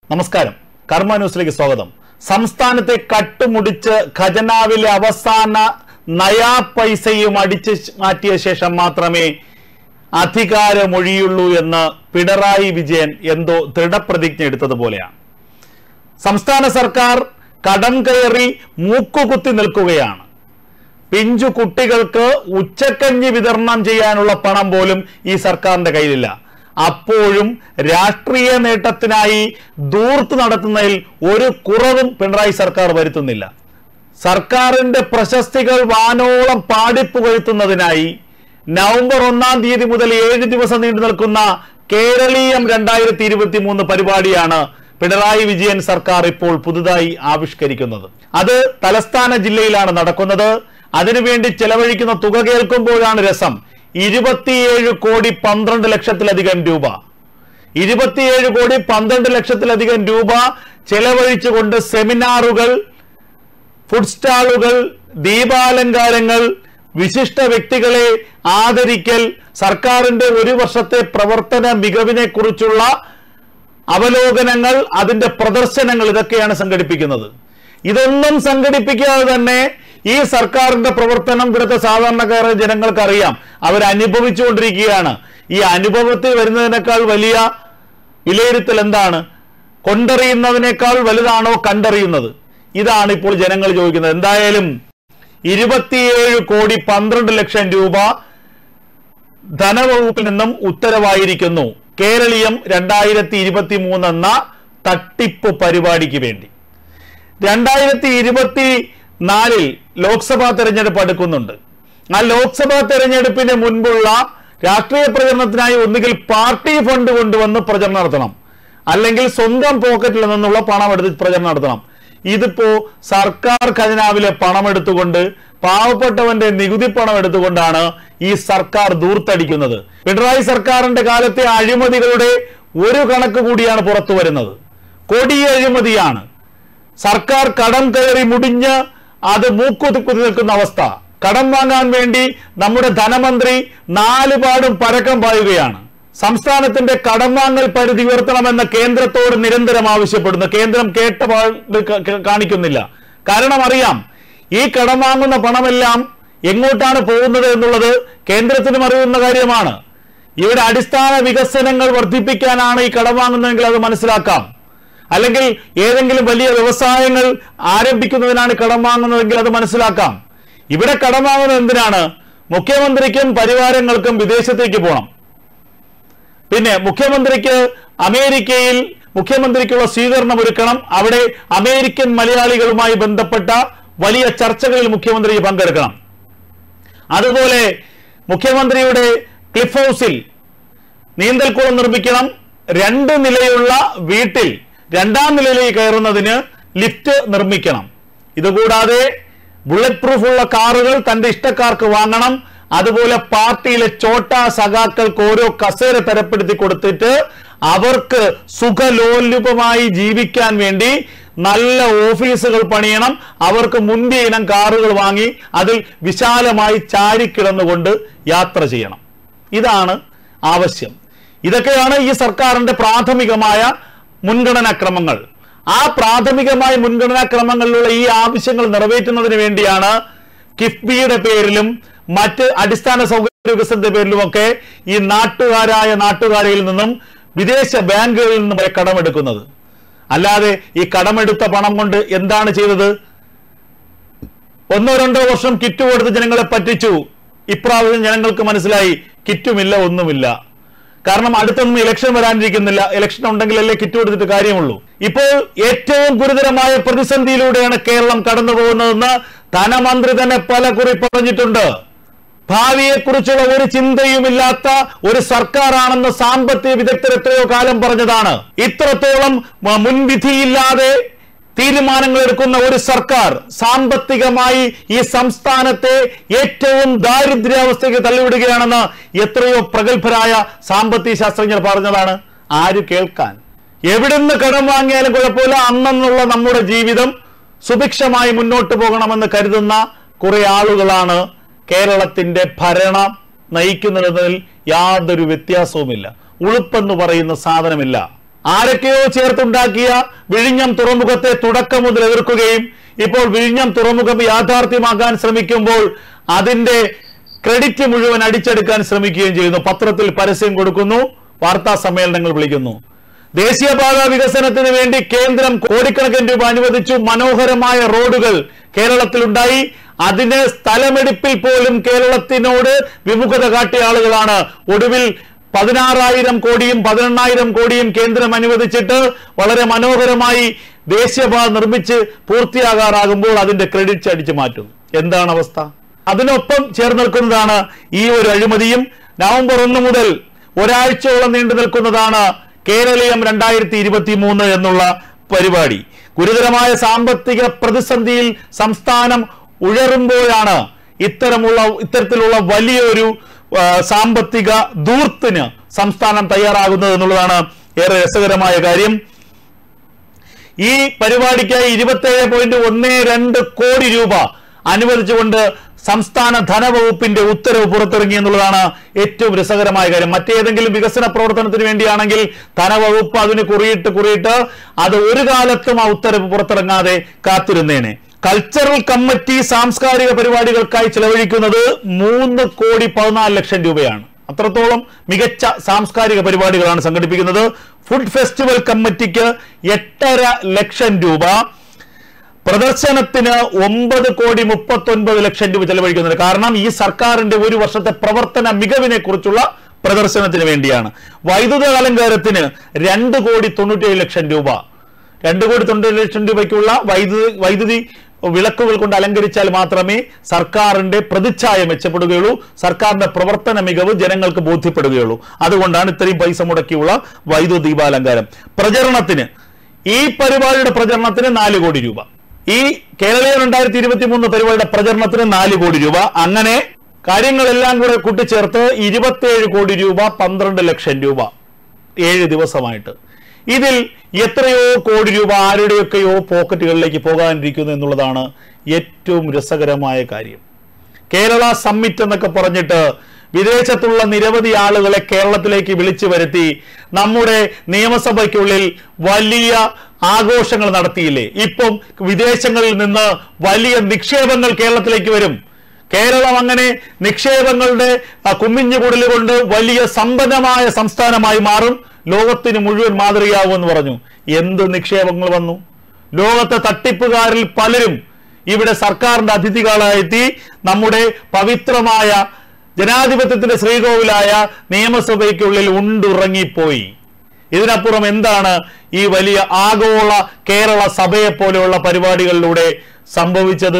നമസ്കാരം കർമ്മ ന്യൂസിലേക്ക് സ്വാഗതം സംസ്ഥാനത്തെ കട്ടുമുടിച്ച് ഖജനാവിലെ അവസാന നയാ പൈസയും അടിച്ച് മാറ്റിയ ശേഷം മാത്രമേ അധികാരമൊഴിയുള്ളൂ എന്ന് പിണറായി വിജയൻ എന്തോ ദൃഢപ്രതിജ്ഞ എടുത്തതുപോലെയാണ് സംസ്ഥാന സർക്കാർ കടം കയറി മൂക്കുകുത്തി നിൽക്കുകയാണ് പിഞ്ചു കുട്ടികൾക്ക് ഉച്ചക്കഞ്ഞി വിതരണം ചെയ്യാനുള്ള പണം പോലും ഈ സർക്കാരിന്റെ കയ്യിലില്ല അപ്പോഴും രാഷ്ട്രീയ നേട്ടത്തിനായി ദൂർത്ത് നടത്തുന്നതിൽ ഒരു കുറവും പിണറായി സർക്കാർ വരുത്തുന്നില്ല സർക്കാരിന്റെ പ്രശസ്തികൾ വാനോളം പാടിപ്പുകഴ്ത്തുന്നതിനായി നവംബർ ഒന്നാം തീയതി മുതൽ ഏഴ് ദിവസം നീണ്ടു നിൽക്കുന്ന കേരളീയം രണ്ടായിരത്തി ഇരുപത്തി മൂന്ന് പരിപാടിയാണ് പിണറായി വിജയൻ സർക്കാർ ഇപ്പോൾ പുതുതായി ആവിഷ്കരിക്കുന്നത് അത് തലസ്ഥാന ജില്ലയിലാണ് നടക്കുന്നത് അതിനുവേണ്ടി ചെലവഴിക്കുന്ന തുക കേൾക്കുമ്പോഴാണ് രസം ഇരുപത്തിയേഴ് കോടി പന്ത്രണ്ട് ലക്ഷത്തിലധികം രൂപ ഇരുപത്തിയേഴ് കോടി പന്ത്രണ്ട് ലക്ഷത്തിലധികം രൂപ ചെലവഴിച്ചുകൊണ്ട് സെമിനാറുകൾ ഫുഡ് സ്റ്റാളുകൾ ദീപാലങ്കാരങ്ങൾ വിശിഷ്ട വ്യക്തികളെ ആദരിക്കൽ സർക്കാരിന്റെ ഒരു വർഷത്തെ പ്രവർത്തന മികവിനെ കുറിച്ചുള്ള അവലോകനങ്ങൾ അതിന്റെ പ്രദർശനങ്ങൾ ഇതൊക്കെയാണ് സംഘടിപ്പിക്കുന്നത് ഇതൊന്നും സംഘടിപ്പിക്കാതെ തന്നെ ഈ സർക്കാരിന്റെ പ്രവർത്തനം ഇവിടുത്തെ സാധാരണക്കാരായ ജനങ്ങൾക്ക് അറിയാം അവർ അനുഭവിച്ചുകൊണ്ടിരിക്കുകയാണ് ഈ അനുഭവത്തിൽ വരുന്നതിനേക്കാൾ വലിയ വിലയിരുത്തൽ എന്താണ് കൊണ്ടറിയുന്നതിനേക്കാൾ വലുതാണോ കണ്ടറിയുന്നത് ഇതാണ് ഇപ്പോൾ ജനങ്ങൾ ചോദിക്കുന്നത് എന്തായാലും ഇരുപത്തിയേഴ് കോടി പന്ത്രണ്ട് ലക്ഷം രൂപ ധനവകുപ്പിൽ നിന്നും ഉത്തരവായിരിക്കുന്നു കേരളീയം രണ്ടായിരത്തി ഇരുപത്തി മൂന്ന് എന്ന തട്ടിപ്പ് പരിപാടിക്ക് വേണ്ടി രണ്ടായിരത്തി ഇരുപത്തി നാലിൽ ലോക്സഭാ തെരഞ്ഞെടുപ്പ് അടുക്കുന്നുണ്ട് ആ ലോക്സഭാ തെരഞ്ഞെടുപ്പിന് മുൻപുള്ള രാഷ്ട്രീയ പ്രചരണത്തിനായി ഒന്നുകിൽ പാർട്ടി ഫണ്ട് കൊണ്ടുവന്ന് പ്രചരണം നടത്തണം അല്ലെങ്കിൽ സ്വന്തം പോക്കറ്റിൽ നിന്നുള്ള പണം എടുത്ത് പ്രചരണം നടത്തണം ഇതിപ്പോ സർക്കാർ ഖജനാവിലെ പണം എടുത്തുകൊണ്ട് പാവപ്പെട്ടവന്റെ നികുതി പണം എടുത്തുകൊണ്ടാണ് ഈ സർക്കാർ ദൂർത്തടിക്കുന്നത് പിണറായി സർക്കാരിന്റെ കാലത്തെ അഴിമതികളുടെ ഒരു കണക്ക് കൂടിയാണ് പുറത്തു വരുന്നത് കൊടിയ അഴിമതിയാണ് സർക്കാർ കടം കയറി മുടിഞ്ഞ് അത് മൂക്കുതുക്കുതി നിൽക്കുന്ന അവസ്ഥ കടം വാങ്ങാൻ വേണ്ടി നമ്മുടെ ധനമന്ത്രി നാലുപാടും പരക്കം പായുകയാണ് സംസ്ഥാനത്തിന്റെ കടം വാങ്ങൽ പരിധി ഉയർത്തണമെന്ന് കേന്ദ്രത്തോട് നിരന്തരം ആവശ്യപ്പെടുന്നു കേന്ദ്രം കേട്ട പാട് ക- ക- കാണിക്കുന്നില്ല കാരണം അറിയാം ഈ കടം വാങ്ങുന്ന പണമെല്ലാം എങ്ങോട്ടാണ് പോകുന്നത് എന്നുള്ളത് കേന്ദ്രത്തിനും അറിയുന്ന കാര്യമാണ് ഇവിടെ അടിസ്ഥാന വികസനങ്ങൾ വർദ്ധിപ്പിക്കാനാണ് ഈ കടം വാങ്ങുന്നതെങ്കിൽ അത് മനസ്സിലാക്കാം അല്ലെങ്കിൽ ഏതെങ്കിലും വലിയ വ്യവസായങ്ങൾ ആരംഭിക്കുന്നതിനാണ് കടം വാങ്ങുന്നതെങ്കിൽ അത് മനസ്സിലാക്കാം ഇവിടെ കടം വാങ്ങുന്നത് എന്തിനാണ് മുഖ്യമന്ത്രിക്കും പരിവാരങ്ങൾക്കും വിദേശത്തേക്ക് പോകണം പിന്നെ മുഖ്യമന്ത്രിക്ക് അമേരിക്കയിൽ മുഖ്യമന്ത്രിക്കുള്ള സ്വീകരണം ഒരുക്കണം അവിടെ അമേരിക്കൻ മലയാളികളുമായി ബന്ധപ്പെട്ട വലിയ ചർച്ചകളിൽ മുഖ്യമന്ത്രി പങ്കെടുക്കണം അതുപോലെ മുഖ്യമന്ത്രിയുടെ ക്ലിഫ് ഹൗസിൽ നീന്തൽക്കുളം നിർമ്മിക്കണം രണ്ട് നിലയുള്ള വീട്ടിൽ രണ്ടാം നിലയിലേക്ക് കയറുന്നതിന് ലിഫ്റ്റ് നിർമ്മിക്കണം ഇതുകൂടാതെ ബുള്ളറ്റ് പ്രൂഫ് ഉള്ള കാറുകൾ തന്റെ ഇഷ്ടക്കാർക്ക് വാങ്ങണം അതുപോലെ പാർട്ടിയിലെ ചോട്ട സഖാക്കൾക്ക് ഓരോ കസേര തരപ്പെടുത്തി കൊടുത്തിട്ട് അവർക്ക് സുഖലോലുപമായി ജീവിക്കാൻ വേണ്ടി നല്ല ഓഫീസുകൾ പണിയണം അവർക്ക് മുന്തിയ ഇനം കാറുകൾ വാങ്ങി അതിൽ വിശാലമായി ചാരിക്കിടന്നുകൊണ്ട് യാത്ര ചെയ്യണം ഇതാണ് ആവശ്യം ഇതൊക്കെയാണ് ഈ സർക്കാരിന്റെ പ്രാഥമികമായ മുൻഗണനാക്രമങ്ങൾ ആ പ്രാഥമികമായ മുൻഗണനാക്രമങ്ങളിലുള്ള ഈ ആവശ്യങ്ങൾ നിറവേറ്റുന്നതിന് വേണ്ടിയാണ് കിഫ്ബിയുടെ പേരിലും മറ്റ് അടിസ്ഥാന സൗകര്യ വികസനത്തിന്റെ പേരിലുമൊക്കെ ഈ നാട്ടുകാരായ നാട്ടുകാരിൽ നിന്നും വിദേശ ബാങ്കുകളിൽ നിന്നും വരെ കടമെടുക്കുന്നത് അല്ലാതെ ഈ കടമെടുത്ത പണം കൊണ്ട് എന്താണ് ചെയ്തത് ഒന്നോ രണ്ടോ വർഷം കിറ്റ് കൊടുത്ത് ജനങ്ങളെ പറ്റിച്ചു ഇപ്രാവശ്യം ജനങ്ങൾക്ക് മനസ്സിലായി കിറ്റുമില്ല ഒന്നുമില്ല കാരണം അടുത്തൊന്നും ഇലക്ഷൻ വരാനിരിക്കുന്നില്ല ഇലക്ഷൻ ഉണ്ടെങ്കിലല്ലേ കിറ്റ് കൊടുത്തിട്ട് കാര്യമുള്ളൂ ഇപ്പോൾ ഏറ്റവും ഗുരുതരമായ പ്രതിസന്ധിയിലൂടെയാണ് കേരളം കടന്നു പോകുന്നതെന്ന് ധനമന്ത്രി തന്നെ പല കുറി പറഞ്ഞിട്ടുണ്ട് ഭാവിയെക്കുറിച്ചുള്ള ഒരു ചിന്തയുമില്ലാത്ത ഒരു സർക്കാരാണെന്ന് സാമ്പത്തിക വിദഗ്ധർ എത്രയോ കാലം പറഞ്ഞതാണ് ഇത്രത്തോളം മ- മുൻവിധിയില്ലാതെ തീരുമാനങ്ങൾ എടുക്കുന്ന ഒരു സർക്കാർ സാമ്പത്തികമായി ഈ സംസ്ഥാനത്തെ ഏറ്റവും ദാരിദ്ര്യാവസ്ഥയ്ക്ക് തള്ളിവിടുകയാണെന്ന് എത്രയോ പ്രഗത്ഭരായ സാമ്പത്തിക ശാസ്ത്രജ്ഞർ പറഞ്ഞതാണ് ആര് കേൾക്കാൻ എവിടുന്ന് കടം വാങ്ങിയാലും കുഴപ്പമില്ല അന്നെന്നുള്ള നമ്മുടെ ജീവിതം സുഭിക്ഷമായി മുന്നോട്ട് പോകണമെന്ന് കരുതുന്ന കുറെ ആളുകളാണ് കേരളത്തിന്റെ ഭരണം നയിക്കുന്നതിൽ യാതൊരു വ്യത്യാസവുമില്ല ഉളുപ്പെന്ന് പറയുന്ന സാധനമില്ല ആരൊക്കെയോ ചേർത്തുണ്ടാക്കിയ വിഴിഞ്ഞം തുറമുഖത്തെ തുടക്കം മുതൽ എതിർക്കുകയും ഇപ്പോൾ വിഴിഞ്ഞം തുറമുഖം യാഥാർത്ഥ്യമാക്കാൻ ശ്രമിക്കുമ്പോൾ അതിന്റെ ക്രെഡിറ്റ് മുഴുവൻ അടിച്ചെടുക്കാൻ ശ്രമിക്കുകയും ചെയ്യുന്നു പത്രത്തിൽ പരസ്യം കൊടുക്കുന്നു വാർത്താ സമ്മേളനങ്ങൾ വിളിക്കുന്നു ദേശീയപാത വികസനത്തിന് വേണ്ടി കേന്ദ്രം കോടിക്കണക്കിന് രൂപ അനുവദിച്ചു മനോഹരമായ റോഡുകൾ കേരളത്തിലുണ്ടായി അതിന് സ്ഥലമെടുപ്പിൽ പോലും കേരളത്തിനോട് വിമുഖത കാട്ടിയ ആളുകളാണ് ഒടുവിൽ പതിനാറായിരം കോടിയും പതിനെണ്ണായിരം കോടിയും കേന്ദ്രം അനുവദിച്ചിട്ട് വളരെ മനോഹരമായി ദേശീയപാത നിർമ്മിച്ച് പൂർത്തിയാകാറാകുമ്പോൾ അതിന്റെ ക്രെഡിറ്റ്സ് അടിച്ചു മാറ്റും എന്താണ് അവസ്ഥ അതിനൊപ്പം ചേർന്ന് നിൽക്കുന്നതാണ് ഈ ഒരു അഴിമതിയും നവംബർ ഒന്ന് മുതൽ ഒരാഴ്ചയോളം നീണ്ടു നിൽക്കുന്നതാണ് കേരളീയം രണ്ടായിരത്തി ഇരുപത്തി മൂന്ന് എന്നുള്ള പരിപാടി ഗുരുതരമായ സാമ്പത്തിക പ്രതിസന്ധിയിൽ സംസ്ഥാനം ഉഴറുമ്പോഴാണ് ഇത്തരമുള്ള ഇത്തരത്തിലുള്ള വലിയൊരു ആ, സാമ്പത്തിക ദൂർത്തിന് സംസ്ഥാനം തയ്യാറാകുന്നത് എന്നുള്ളതാണ് ഏറെ രസകരമായ കാര്യം ഈ പരിപാടിക്കായി ഇരുപത്തേഴ് പോയിന്റ് ഒന്ന് രണ്ട് കോടി രൂപ അനുവദിച്ചുകൊണ്ട് സംസ്ഥാന ധനവകുപ്പിന്റെ ഉത്തരവ് പുറത്തിറങ്ങി എന്നുള്ളതാണ് ഏറ്റവും രസകരമായ കാര്യം മറ്റേതെങ്കിലും വികസന പ്രവർത്തനത്തിന് വേണ്ടിയാണെങ്കിൽ ധനവകുപ്പ് അതിന് കുറിയിട്ട് കുറിയിട്ട് അത് ഒരു കാലത്തും ആ ഉത്തരവ് പുറത്തിറങ്ങാതെ കാത്തിരുന്നേനെ കൾച്ചറൽ കമ്മിറ്റി സാംസ്കാരിക പരിപാടികൾക്കായി ചെലവഴിക്കുന്നത് മൂന്ന് കോടി പതിനാല് ലക്ഷം രൂപയാണ് അത്രത്തോളം മികച്ച സാംസ്കാരിക പരിപാടികളാണ് സംഘടിപ്പിക്കുന്നത് ഫുഡ് ഫെസ്റ്റിവൽ കമ്മിറ്റിക്ക് എട്ടര ലക്ഷം രൂപ പ്രദർശനത്തിന് ഒമ്പത് കോടി മുപ്പത്തൊൻപത് ലക്ഷം രൂപ ചെലവഴിക്കുന്നുണ്ട് കാരണം ഈ സർക്കാരിന്റെ ഒരു വർഷത്തെ പ്രവർത്തന മികവിനെ കുറിച്ചുള്ള പ്രദർശനത്തിന് വേണ്ടിയാണ് വൈദ്യുത അലങ്കാരത്തിന് രണ്ട് കോടി തൊണ്ണൂറ്റേഴ് ലക്ഷം രൂപ രണ്ട് കോടി തൊണ്ണൂറ്റേഴ് ലക്ഷം രൂപയ്ക്കുള്ള വൈദ്യുതി വൈദ്യുതി വിളക്കുകൾ കൊണ്ട് അലങ്കരിച്ചാൽ മാത്രമേ സർക്കാരിന്റെ പ്രതിച്ഛായ മെച്ചപ്പെടുകയുള്ളൂ സർക്കാരിന്റെ പ്രവർത്തന മികവ് ജനങ്ങൾക്ക് ബോധ്യപ്പെടുകയുള്ളൂ അതുകൊണ്ടാണ് ഇത്രയും പൈസ മുടക്കിയുള്ള വൈദ്യുത ദീപാലങ്കാരം പ്രചരണത്തിന് ഈ പരിപാടിയുടെ പ്രചരണത്തിന് നാല് കോടി രൂപ ഈ കേരളീയ രണ്ടായിരത്തി ഇരുപത്തി മൂന്ന് പരിപാടിയുടെ പ്രചരണത്തിന് നാല് കോടി രൂപ അങ്ങനെ കാര്യങ്ങളെല്ലാം കൂടെ കൂട്ടിച്ചേർത്ത് ഇരുപത്തിയേഴ് കോടി രൂപ പന്ത്രണ്ട് ലക്ഷം രൂപ ഏഴ് ദിവസമായിട്ട് ഇതിൽ എത്രയോ കോടി രൂപ ആരുടെയൊക്കെയോ പോക്കറ്റുകളിലേക്ക് പോകാനിരിക്കുന്നു എന്നുള്ളതാണ് ഏറ്റവും രസകരമായ കാര്യം കേരള സമ്മിറ്റ് എന്നൊക്കെ പറഞ്ഞിട്ട് വിദേശത്തുള്ള നിരവധി ആളുകളെ കേരളത്തിലേക്ക് വിളിച്ചു വരുത്തി നമ്മുടെ നിയമസഭയ്ക്കുള്ളിൽ വലിയ ആഘോഷങ്ങൾ നടത്തിയില്ലേ ഇപ്പം വിദേശങ്ങളിൽ നിന്ന് വലിയ നിക്ഷേപങ്ങൾ കേരളത്തിലേക്ക് വരും കേരളം അങ്ങനെ നിക്ഷേപങ്ങളുടെ ആ, കുമ്മിഞ്ഞുകൂടൽ കൊണ്ട് വലിയ സമ്പന്നമായ സംസ്ഥാനമായി മാറും ലോകത്തിന് മുഴുവൻ മാതൃകയാവുമെന്ന് പറഞ്ഞു എന്ത് നിക്ഷേപങ്ങൾ വന്നു ലോകത്തെ തട്ടിപ്പുകാരിൽ പലരും ഇവിടെ സർക്കാരിന്റെ അതിഥികളായെത്തി നമ്മുടെ പവിത്രമായ ജനാധിപത്യത്തിന്റെ ശ്രീകോവിലായ നിയമസഭയ്ക്കുള്ളിൽ ഉണ്ടുറങ്ങിപ്പോയി ഇതിനപ്പുറം എന്താണ് ഈ വലിയ ആഗോള കേരള സഭയെ പോലെയുള്ള പരിപാടികളിലൂടെ സംഭവിച്ചത്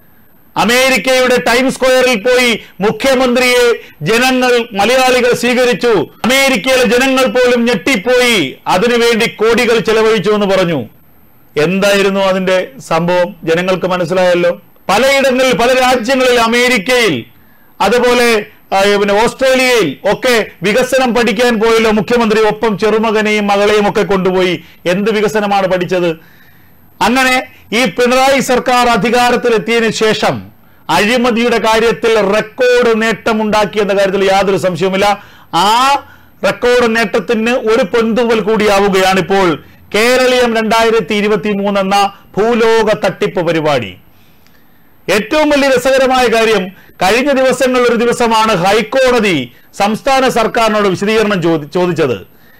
അമേരിക്കയുടെ ടൈം സ്ക്വയറിൽ പോയി മുഖ്യമന്ത്രിയെ ജനങ്ങൾ മലയാളികൾ സ്വീകരിച്ചു അമേരിക്കയിലെ ജനങ്ങൾ പോലും ഞെട്ടിപ്പോയി അതിനുവേണ്ടി കോടികൾ ചെലവഴിച്ചു എന്ന് പറഞ്ഞു എന്തായിരുന്നു അതിന്റെ സംഭവം ജനങ്ങൾക്ക് മനസ്സിലായല്ലോ പലയിടങ്ങളിൽ പല രാജ്യങ്ങളിൽ അമേരിക്കയിൽ അതുപോലെ ആ, പിന്നെ ഓസ്ട്രേലിയയിൽ ഒക്കെ വികസനം പഠിക്കാൻ പോയല്ലോ മുഖ്യമന്ത്രി ഒപ്പം ചെറുമകനെയും മകളെയും ഒക്കെ കൊണ്ടുപോയി എന്ത് വികസനമാണ് പഠിച്ചത് അങ്ങനെ ഈ പിണറായി സർക്കാർ അധികാരത്തിലെത്തിയതിനു ശേഷം അഴിമതിയുടെ കാര്യത്തിൽ റെക്കോർഡ് നേട്ടമുണ്ടാക്കിയെന്ന കാര്യത്തിൽ യാതൊരു സംശയവുമില്ല ആ റെക്കോർഡ് നേട്ടത്തിന് ഒരു പൊന്തുവൽ കൂടിയാവുകയാണ് ഇപ്പോൾ കേരളീയം രണ്ടായിരത്തി ഇരുപത്തി മൂന്ന് എന്ന ഭൂലോക തട്ടിപ്പ് പരിപാടി ഏറ്റവും വലിയ രസകരമായ കാര്യം കഴിഞ്ഞ ദിവസങ്ങളിൽ ഒരു ദിവസമാണ് ഹൈക്കോടതി സംസ്ഥാന സർക്കാരിനോട് വിശദീകരണം ചോദി- ചോദിച്ചത്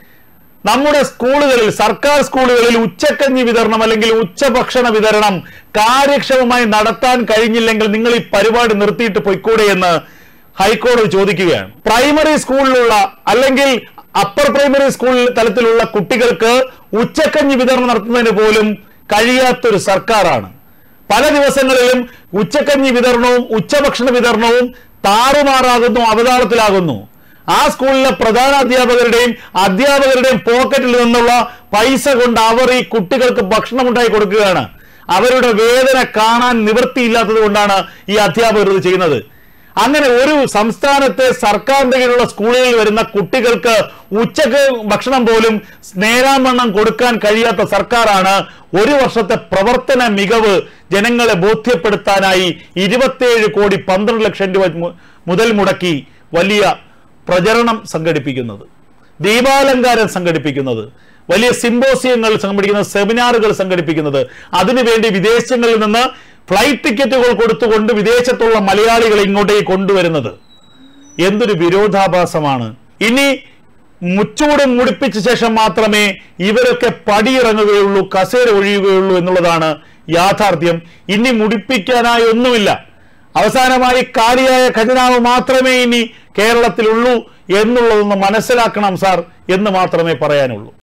നമ്മുടെ സ്കൂളുകളിൽ സർക്കാർ സ്കൂളുകളിൽ ഉച്ചക്കഞ്ഞി വിതരണം അല്ലെങ്കിൽ ഉച്ചഭക്ഷണ വിതരണം കാര്യക്ഷമമായി നടത്താൻ കഴിഞ്ഞില്ലെങ്കിൽ നിങ്ങൾ ഈ പരിപാടി നിർത്തിയിട്ട് പൊയ്ക്കൂടെ എന്ന് ഹൈക്കോടതി ചോദിക്കുകയാണ് പ്രൈമറി സ്കൂളിലുള്ള അല്ലെങ്കിൽ അപ്പർ പ്രൈമറി സ്കൂൾ തലത്തിലുള്ള കുട്ടികൾക്ക് ഉച്ചക്കഞ്ഞി വിതരണം നടത്തുന്നതിന് പോലും കഴിയാത്തൊരു സർക്കാരാണ് പല ദിവസങ്ങളിലും ഉച്ചക്കഞ്ഞി വിതരണവും ഉച്ചഭക്ഷണ വിതരണവും താറുമാറാകുന്നു അവതാളത്തിലാകുന്നു ആ സ്കൂളിലെ പ്രധാന അധ്യാപകരുടെയും അധ്യാപകരുടെയും പോക്കറ്റിൽ നിന്നുള്ള പൈസ കൊണ്ട് അവർ ഈ കുട്ടികൾക്ക് ഭക്ഷണം ഉണ്ടാക്കി കൊടുക്കുകയാണ് അവരുടെ വേദന കാണാൻ നിവൃത്തിയില്ലാത്തത് കൊണ്ടാണ് ഈ അധ്യാപകർ ഇത് ചെയ്യുന്നത് അങ്ങനെ ഒരു സംസ്ഥാനത്തെ സർക്കാരിന്റെ കീഴിലുള്ള സ്കൂളുകളിൽ വരുന്ന കുട്ടികൾക്ക് ഉച്ചക്ക് ഭക്ഷണം പോലും നേരാവണ്ണം കൊടുക്കാൻ കഴിയാത്ത സർക്കാരാണ് ഒരു വർഷത്തെ പ്രവർത്തന മികവ് ജനങ്ങളെ ബോധ്യപ്പെടുത്താനായി ഇരുപത്തിയേഴ് കോടി പന്ത്രണ്ട് ലക്ഷം രൂപ മു- മുതൽ മുടക്കി വലിയ പ്രചരണം സംഘടിപ്പിക്കുന്നത് ദീപാലങ്കാരം സംഘടിപ്പിക്കുന്നത് വലിയ സിംബോസിയങ്ങൾ സംഘടിപ്പിക്കുന്നത് സെമിനാറുകൾ സംഘടിപ്പിക്കുന്നത് അതിനുവേണ്ടി വിദേശങ്ങളിൽ നിന്ന് ഫ്ലൈറ്റ് ടിക്കറ്റുകൾ കൊടുത്തുകൊണ്ട് വിദേശത്തുള്ള മലയാളികളെ ഇങ്ങോട്ടേക്ക് കൊണ്ടുവരുന്നത് എന്തൊരു വിരോധാഭാസമാണ് ഇനി മുച്ചൂട് മുടിപ്പിച്ച ശേഷം മാത്രമേ ഇവരൊക്കെ പടിയിറങ്ങുകയുള്ളൂ കസേര ഒഴിയുകയുള്ളൂ എന്നുള്ളതാണ് യാഥാർത്ഥ്യം ഇനി മുടിപ്പിക്കാനായി ഒന്നുമില്ല അവസാനമായി കാലിയായ ഖജനാവ് മാത്രമേ ഇനി കേരളത്തിലുള്ളൂ എന്നുള്ളതൊന്ന് മനസ്സിലാക്കണം സാർ എന്ന് മാത്രമേ പറയാനുള്ളൂ